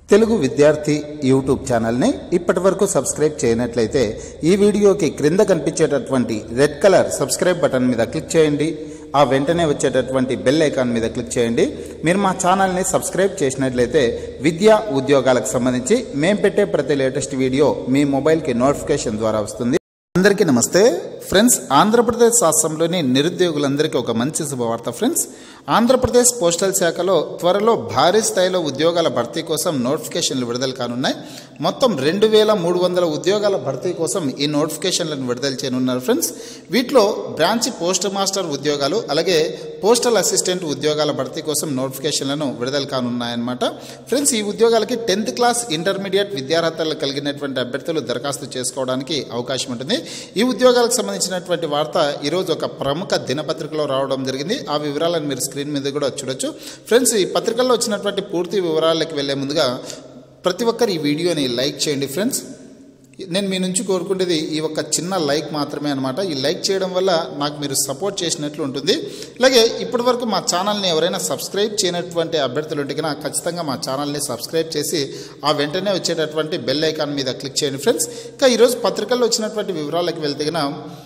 తెలుగు విద్యార్థి యూట్యూబ్ ఛానల్ని ఇప్పటి వరకు సబ్స్క్రైబ్ చేయనట్లయితే ఈ వీడియోకి క్రింద కనిపించేటటువంటి రెడ్ కలర్ సబ్స్క్రైబ్ బటన్ మీద క్లిక్ చేయండి ఆ వెంటనే వచ్చేటటువంటి బెల్ ఐకాన్ మీద క్లిక్ చేయండి మీరు మా ఛానల్ని సబ్స్క్రైబ్ చేసినట్లయితే విద్యా ఉద్యోగాలకు సంబంధించి మేము పెట్టే ప్రతి లేటెస్ట్ వీడియో మీ మొబైల్కి నోటిఫికేషన్ ద్వారా వస్తుంది అందరికీ నమస్తే ఫ్రెండ్స్ ఆంధ్రప్రదేశ్ రాష్ట్రంలోని నిరుద్యోగులందరికీ ఒక మంచి శుభవార్త ఫ్రెండ్స్ ఆంధ్రప్రదేశ్ పోస్టల్ శాఖలో త్వరలో భారీ స్థాయిలో ఉద్యోగాల భర్తీ కోసం నోటిఫికేషన్లు విడుదల కానున్నాయి మొత్తం రెండు వేల మూడు వందల ఉద్యోగాల భర్తీ కోసం ఈ నోటిఫికేషన్లను విడుదల చేయనున్నారు ఫ్రెండ్స్ వీటిలో బ్రాంచ్ పోస్ట్ మాస్టర్ ఉద్యోగాలు అలాగే పోస్టల్ అసిస్టెంట్ ఉద్యోగాల భర్తీ కోసం నోటిఫికేషన్లను విడుదల కానున్నాయన్నమాట ఫ్రెండ్స్ ఈ ఉద్యోగాలకి టెన్త్ క్లాస్ ఇంటర్మీడియట్ విద్యార్హతలు కలిగినటువంటి అభ్యర్థులు దరఖాస్తు చేసుకోవడానికి అవకాశం ఉంటుంది ఈ ఉద్యోగాలకు సంబంధించినటువంటి వార్త ఈరోజు ఒక ప్రముఖ దినపత్రికలో రావడం జరిగింది ఆ వివరాలను మీరు స్క్రీన్ మీద కూడా చూడొచ్చు ఫ్రెండ్స్ ఈ పత్రికల్లో వచ్చినటువంటి పూర్తి వివరాలకు వెళ్లే ముందుగా ప్రతి ఒక్కరు ఈ వీడియోని లైక్ చేయండి ఫ్రెండ్స్ నేను మీ నుంచి కోరుకునేది ఈ ఒక్క చిన్న లైక్ మాత్రమే అనమాట ఈ లైక్ చేయడం వల్ల నాకు మీరు సపోర్ట్ చేసినట్లు ఉంటుంది అలాగే ఇప్పటి వరకు మా ఛానల్ని ఎవరైనా సబ్స్క్రైబ్ చేయనటువంటి అభ్యర్థులు ఉంటే కనుక ఖచ్చితంగా మా ఛానల్ని సబ్స్క్రైబ్ చేసి ఆ వెంటనే వచ్చేటటువంటి బెల్ ఐకాన్ మీద క్లిక్ చేయండి ఫ్రెండ్స్ ఇంకా ఈరోజు పత్రికల్లో వచ్చినటువంటి వివరాలకు వెళ్తే కనుక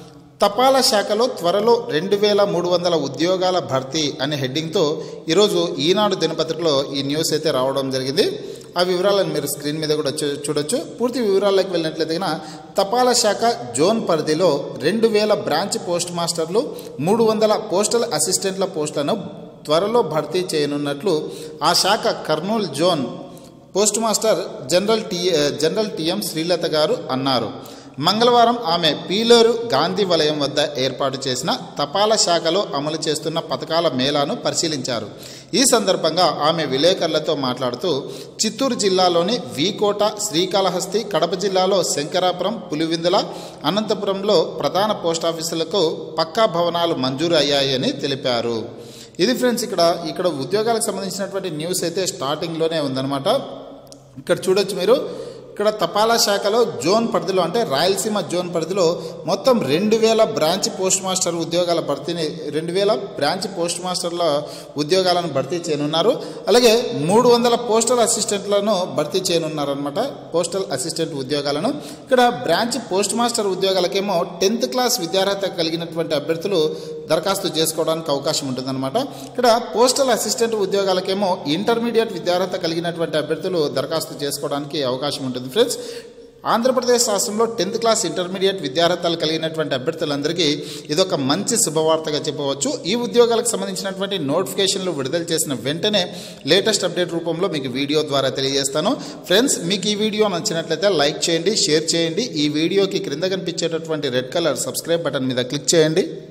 తపాలా శాఖలో త్వరలో రెండు వేల మూడు వందల ఉద్యోగాల భర్తీ అనే హెడ్డింగ్తో ఈరోజు ఈనాడు దినపత్రికలో ఈ న్యూస్ అయితే రావడం జరిగింది ఆ వివరాలను మీరు స్క్రీన్ మీద కూడా చూ- చూడొచ్చు పూర్తి వివరాల్లోకి వెళ్ళినట్లయితే కనుక తపాలా శాఖ జోన్ పరిధిలో రెండు వేల బ్రాంచ్ పోస్ట్ మాస్టర్లు మూడు వందల పోస్టల్ అసిస్టెంట్ల పోస్టులను త్వరలో భర్తీ చేయనున్నట్లు ఆ శాఖ Kurnool zone post master general T general TM Srilatha గారు అన్నారు మంగళవారం ఆమె పీలేరు గాంధీ వలయం వద్ద ఏర్పాటు చేసిన తపాలా శాఖలో అమలు చేస్తున్న పథకాల మేళాను పరిశీలించారు ఈ సందర్భంగా ఆమె విలేకరులతో మాట్లాడుతూ చిత్తూరు జిల్లాలోని వీకోట శ్రీకాళహస్తి కడప జిల్లాలో శంకరాపురం పులివిందుల అనంతపురంలో ప్రధాన పోస్టాఫీసులకు పక్కా భవనాలు మంజూరు అయ్యాయని తెలిపారు ఇది ఫ్రెండ్స్ ఇక్కడ ఇక్కడ ఉద్యోగాలకు సంబంధించినటువంటి న్యూస్ అయితే స్టార్టింగ్లోనే ఉందన్నమాట ఇక్కడ చూడొచ్చు మీరు ఇక్కడ తపాలా శాఖలో జోన్ పరిధిలో అంటే రాయలసీమ జోన్ పరిధిలో మొత్తం రెండు వేల బ్రాంచ్ పోస్ట్ మాస్టర్ ఉద్యోగాల భర్తీని రెండు వేల బ్రాంచ్ పోస్ట్ మాస్టర్ల ఉద్యోగాలను భర్తీ చేయనున్నారు అలాగే మూడు వందల పోస్టల్ అసిస్టెంట్లను భర్తీ చేయనున్నారనమాట పోస్టల్ అసిస్టెంట్ ఉద్యోగాలను ఇక్కడ బ్రాంచ్ పోస్ట్ మాస్టర్ ఉద్యోగాలకేమో టెన్త్ క్లాస్ విద్యార్హత కలిగినటువంటి అభ్యర్థులు దరఖాస్తు చేసుకోవడానికి అవకాశం ఉంటుందన్నమాట ఇక్కడ పోస్టల్ అసిస్టెంట్ ఉద్యోగాలకేమో ఇంటర్మీడియట్ విద్యార్హత కలిగినటువంటి అభ్యర్థులు దరఖాస్తు చేసుకోవడానికి అవకాశం ఉంటుంది ఫ్రెండ్స్ ఆంధ్రప్రదేశ్ రాష్ట్రంలో టెన్త్ క్లాస్ ఇంటర్మీడియట్ విద్యార్హతలు కలిగినటువంటి అభ్యర్థులందరికీ ఇదొక మంచి శుభవార్తగా చెప్పవచ్చు ఈ ఉద్యోగాలకు సంబంధించినటువంటి నోటిఫికేషన్లు విడుదల చేసిన వెంటనే లేటెస్ట్ అప్డేట్ రూపంలో మీకు వీడియో ద్వారా తెలియజేస్తాను ఫ్రెండ్స్ మీకు ఈ వీడియో నచ్చినట్లయితే లైక్ చేయండి షేర్ చేయండి ఈ వీడియోకి క్రింద కనిపించేటటువంటి రెడ్ కలర్ సబ్స్క్రైబ్ బటన్ మీద క్లిక్ చేయండి